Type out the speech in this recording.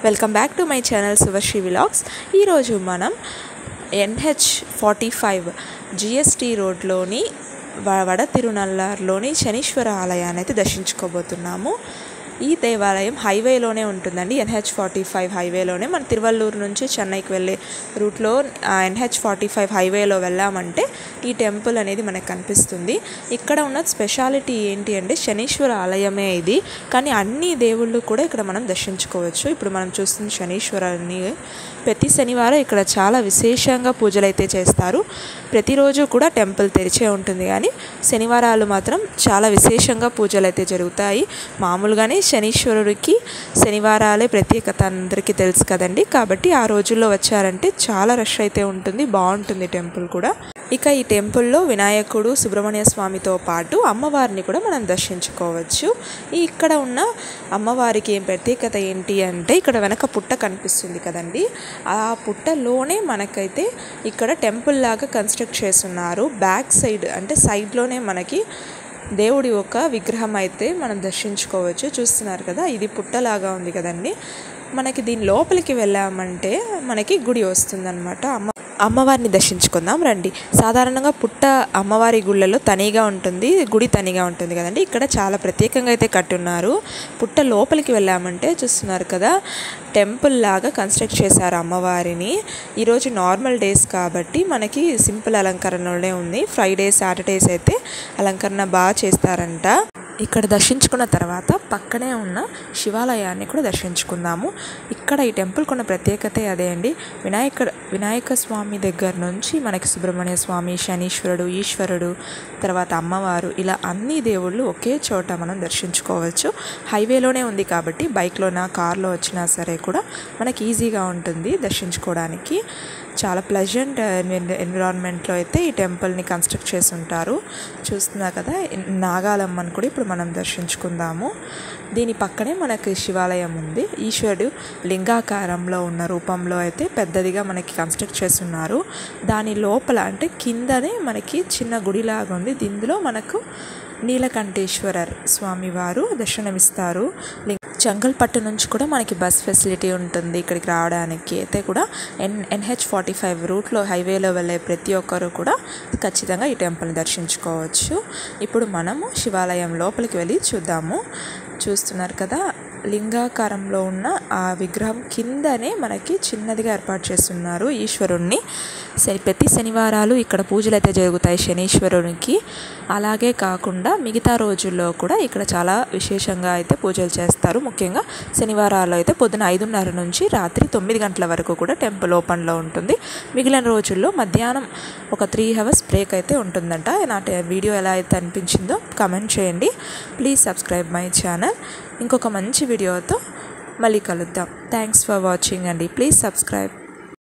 welcome back to my channel Shubhashri vlogs ఈరోజు మనం NH forty five GST రోడ్లోని వ- వడ తిరునల్లార్లోని శనీశ్వర ఆలయాన్ని అయితే దర్శించుకోబోతున్నాము ఈ దేవాలయం హైవేలోనే ఉంటుందండి ఎన్హెచ్ ఫార్టీ ఫైవ్ హైవేలోనే మన తిరువల్లూరు నుంచి చెన్నైకి వెళ్ళే రూట్లో ఎన్హెచ్ ఫార్టీ ఫైవ్ హైవేలో వెళ్ళామంటే ఈ టెంపుల్ అనేది మనకు కనిపిస్తుంది ఇక్కడ ఉన్న స్పెషాలిటీ ఏంటి అంటే శనీశ్వర ఆలయమే ఇది కానీ అన్ని దేవుళ్ళు కూడా ఇక్కడ మనం దర్శించుకోవచ్చు ఇప్పుడు మనం చూస్తున్న శనీశ్వరుని ప్రతి శనివారం ఇక్కడ చాలా విశేషంగా పూజలు అయితే చేస్తారు ప్రతిరోజు కూడా టెంపుల్ తెరిచే ఉంటుంది కానీ శనివారాలు మాత్రం చాలా విశేషంగా పూజలు అయితే జరుగుతాయి మామూలుగానే శనీశ్వరుడికి శనివారాలే ప్రత్యేకత అందరికీ తెలుసు కదండి కాబట్టి ఆ రోజుల్లో వచ్చారంటే చాలా రష్ అయితే ఉంటుంది బాగుంటుంది టెంపుల్ కూడా ఇక ఈ టెంపుల్లో వినాయకుడు సుబ్రహ్మణ్య స్వామితో పాటు అమ్మవారిని కూడా మనం దర్శించుకోవచ్చు ఈ ఇక్కడ ఉన్న అమ్మవారికి ఏం ప్రత్యేకత ఏంటి అంటే ఇక్కడ వెనక పుట్ట కనిపిస్తుంది కదండి ఆ పుట్టలోనే మనకైతే ఇక్కడ టెంపుల్ లాగా కన్స్ట్రక్ట్ చేస్తున్నారు బ్యాక్ సైడ్ అంటే సైడ్లోనే మనకి దేవుడి ఒక విగ్రహం అయితే మనం దర్శించుకోవచ్చు చూస్తున్నారు కదా ఇది పుట్టలాగా ఉంది కదండి మనకి దీని లోపలికి వెళ్ళామంటే మనకి గుడి వస్తుందన్నమాట అమ్మ అమ్మవారిని దర్శించుకుందాం రండి సాధారణంగా పుట్ట అమ్మవారి గుళ్ళలో తనిగా ఉంటుంది గుడి తనిగా ఉంటుంది కదండి ఇక్కడ చాలా ప్రత్యేకంగా అయితే కట్టున్నారు పుట్ట లోపలికి వెళ్ళామంటే చూస్తున్నారు కదా టెంపుల్ లాగా కన్స్ట్రక్ట్ చేశారు అమ్మవారిని ఈరోజు నార్మల్ డేస్ కాబట్టి మనకి సింపుల్ అలంకరణలోనే ఉంది ఫ్రైడే సాటర్డేస్ అయితే అలంకరణ బాగా చేస్తారంట ఇక్కడ దర్శించుకున్న తర్వాత పక్కనే ఉన్న శివాలయాన్ని కూడా దర్శించుకుందాము ఇక్కడ ఈ టెంపుల్ కొన్న ప్రత్యేకత అదే అండి వినాయక వినాయక స్వామి దగ్గర నుంచి మనకి సుబ్రహ్మణ్య స్వామి శనీశ్వరుడు ఈశ్వరుడు తర్వాత అమ్మవారు ఇలా అన్ని దేవుళ్ళు ఒకే చోట మనం దర్శించుకోవచ్చు హైవేలోనే ఉంది కాబట్టి బైక్లోనా కార్లో వచ్చినా సరే కూడా మనకి ఈజీగా ఉంటుంది దర్శించుకోవడానికి చాలా ప్లెజెంట్ ఎన్విరాన్మెంట్లో అయితే ఈ టెంపుల్ని కన్స్ట్రక్ట్ చేసి ఉంటారు చూస్తున్నా కదా నాగాలమ్మని కూడా ఇప్పుడు మనం దర్శించుకుందాము దీని పక్కనే మనకి శివాలయం ఉంది ఈశ్వరుడు లింగాకారంలో ఉన్న రూపంలో అయితే పెద్దదిగా మనకి కన్స్ట్రక్ట్ చేస్తున్నారు దాని లోపల అంటే కిందనే మనకి చిన్న గుడిలాగా ఉంది ఇందులో మనకు నీలకంఠేశ్వరర్ స్వామివారు దర్శనమిస్తారు లింగ చంగల్పట్టు నుంచి కూడా మనకి బస్ ఫెసిలిటీ ఉంటుంది ఇక్కడికి రావడానికి అయితే కూడా ఎన్ ఎన్హెచ్ ఫార్టీ ఫైవ్ రూట్లో హైవేలో వెళ్ళే ప్రతి ఒక్కరు కూడా ఖచ్చితంగా ఈ టెంపుల్ని దర్శించుకోవచ్చు ఇప్పుడు మనము శివాలయం లోపలికి వెళ్ళి చూద్దాము చూస్తున్నారు కదా లింగాకారంలో ఉన్న ఆ విగ్రహం కిందనే మనకి చిన్నదిగా ఏర్పాటు చేస్తున్నారు ఈశ్వరుణ్ణి శని ప్రతి శనివారాలు ఇక్కడ పూజలు అయితే జరుగుతాయి శనీశ్వరునికి అలాగే కాకుండా మిగతా రోజుల్లో కూడా ఇక్కడ చాలా విశేషంగా అయితే పూజలు చేస్తారు ముఖ్యంగా శనివారాల్లో అయితే పొద్దున ఐదున్నర నుంచి రాత్రి తొమ్మిది గంటల వరకు కూడా టెంపుల్ ఓపెన్లో ఉంటుంది మిగిలిన రోజుల్లో మధ్యాహ్నం ఒక త్రీ అవర్స్ బ్రేక్ అయితే ఉంటుందంట నా టే- వీడియో ఎలా అయితే అనిపించిందో కమెంట్ చేయండి ప్లీజ్ సబ్స్క్రైబ్ మై ఛానల్ ఇంకొక మంచి వీడియోతో మళ్ళీ కలుద్దాం థ్యాంక్స్ ఫర్ వాచింగ్ అండి ప్లీజ్ సబ్స్క్రైబ్